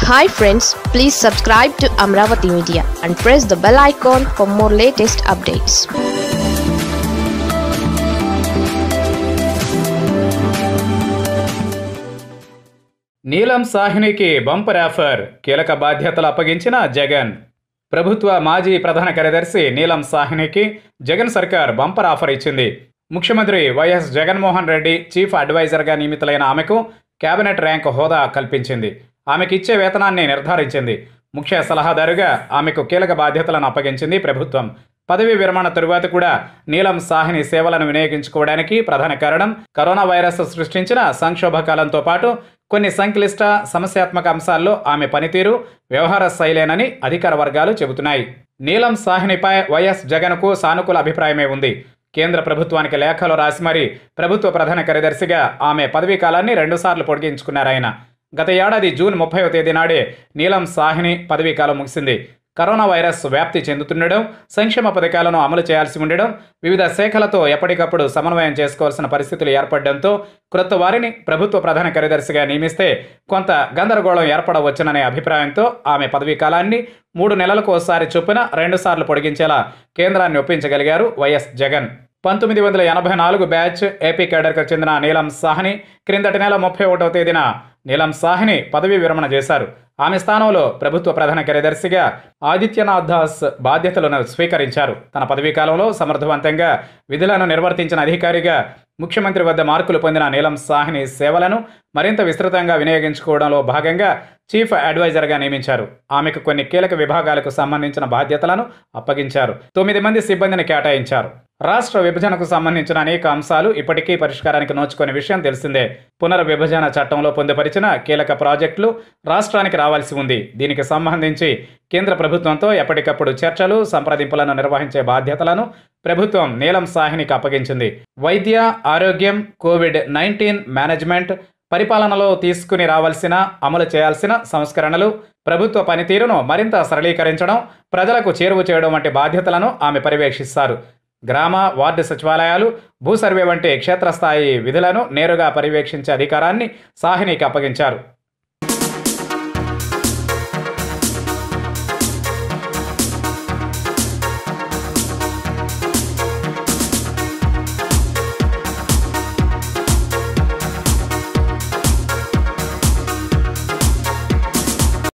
hi friends please subscribe to Amaravati media and press the bell icon for more latest updates Neelam సాహ్నికి bumper offer కీలక బాధ్యతలు అప్పగించిన జగన్ ప్రభుత్వ మాజీ ప్రధాన కార్యదర్శి నీలం సాహ్నికి జగన్ సర్కార్ బంపర్ ఆఫర్ ఇచ్చింది ముఖ్యమంత్రి వైఎస్ జగన్మోహన్ రెడ్డి చీఫ్ అడ్వైజర్గా నియమితులైన ఆమెకు కేబినెట్ ర్యాంక్ హోదా కల్పించింది ఆమెకి ఇచ్చే వేతనాన్ని నిర్ధారించింది ముఖ్య సలహాదారుగా ఆమెకు కీలక బాధ్యతలను అప్పగించింది ప్రభుత్వం పదవీ విరమణ తరువాత కూడా నీలం సాహ్ని సేవలను వినియోగించుకోవడానికి ప్రధాన కారణం కరోనా వైరస్ సృష్టించిన సంక్షోభ కాలంతో పాటు కొన్ని సంక్లిష్ట సమస్యాత్మక అంశాల్లో ఆమె పనితీరు వ్యవహార శైలేనని అధికార వర్గాలు చెబుతున్నాయి నీలం సాహ్నిపై వైఎస్ జగన్కు సానుకూల అభిప్రాయమే ఉంది కేంద్ర ప్రభుత్వానికి లేఖలు రాసి మరీ ప్రభుత్వ ప్రధాన కార్యదర్శిగా ఆమె పదవీ కాలాన్ని రెండుసార్లు పొడిగించుకున్నారాయన గత ఏడాది జూన్ ముప్పైవ తేదీ నాడే నీలం సాహ్ని పదవీ కాలం ముగిసింది కరోనా వైరస్ వ్యాప్తి చెందుతుండడం సంక్షేమ పథకాలను అమలు చేయాల్సి ఉండడం వివిధ శాఖలతో ఎప్పటికప్పుడు సమన్వయం చేసుకోవాల్సిన పరిస్థితులు ఏర్పడడంతో క్రొత్త వారిని ప్రభుత్వ ప్రధాన కార్యదర్శిగా నియమిస్తే కొంత గందరగోళం ఏర్పడవచ్చుననే అభిప్రాయంతో ఆమె పదవీ కాలాన్ని మూడు నెలలకు ఒకసారి చొప్పున రెండుసార్లు పొడిగించేలా కేంద్రాన్ని ఒప్పించగలిగారు వైఎస్ జగన్ పంతొమ్మిది వందల ఎనభై నాలుగు బ్యాచ్ ఏపీ కేడర్కు చెందిన నీలం సాహ్ని క్రిందటి నెల ముప్పై ఒకటవ తేదీన నీలం సాహ్ని పదవీ విరమణ చేశారు ఆమె స్థానంలో ప్రభుత్వ ప్రధాన కార్యదర్శిగా ఆదిత్యనాథ్ దాస్ బాధ్యతలను స్వీకరించారు తన పదవీ కాలంలో సమర్థవంతంగా విధులను నిర్వర్తించిన అధికారిగా ముఖ్యమంత్రి వద్ద మార్కులు పొందిన నీలం సాహ్ని సేవలను మరింత విస్తృతంగా వినియోగించుకోవడంలో భాగంగా చీఫ్ అడ్వైజర్గా నియమించారు ఆమెకు కొన్ని కీలక విభాగాలకు సంబంధించిన బాధ్యతలను అప్పగించారు తొమ్మిది మంది సిబ్బందిని కేటాయించారు రాష్ట్ర విభజనకు సంబంధించిన అనేక అంశాలు ఇప్పటికీ పరిష్కారానికి నోచుకునే విషయం తెలిసిందే పునర్విభజన చట్టంలో పొందుపరిచిన కీలక ప్రాజెక్టులు రాష్ట్రానికి రావాల్సి ఉంది దీనికి సంబంధించి కేంద్ర ప్రభుత్వంతో ఎప్పటికప్పుడు చర్చలు సంప్రదింపులను నిర్వహించే బాధ్యతలను ప్రభుత్వం నీలం సాహినికి అప్పగించింది వైద్య ఆరోగ్యం కోవిడ్ నైన్టీన్ మేనేజ్మెంట్ పరిపాలనలో తీసుకుని రావాల్సిన అమలు చేయాల్సిన సంస్కరణలు ప్రభుత్వ పనితీరును మరింత సరళీకరించడం ప్రజలకు చేరువ చేయడం వంటి బాధ్యతలను ఆమె పర్యవేక్షిస్తారు గ్రామ వార్డు సచివాలయాలు భూ సర్వే వంటి క్షేత్రస్థాయి విధులను నేరుగా పర్యవేక్షించే అధికారాన్ని సాహినికి అప్పగించారు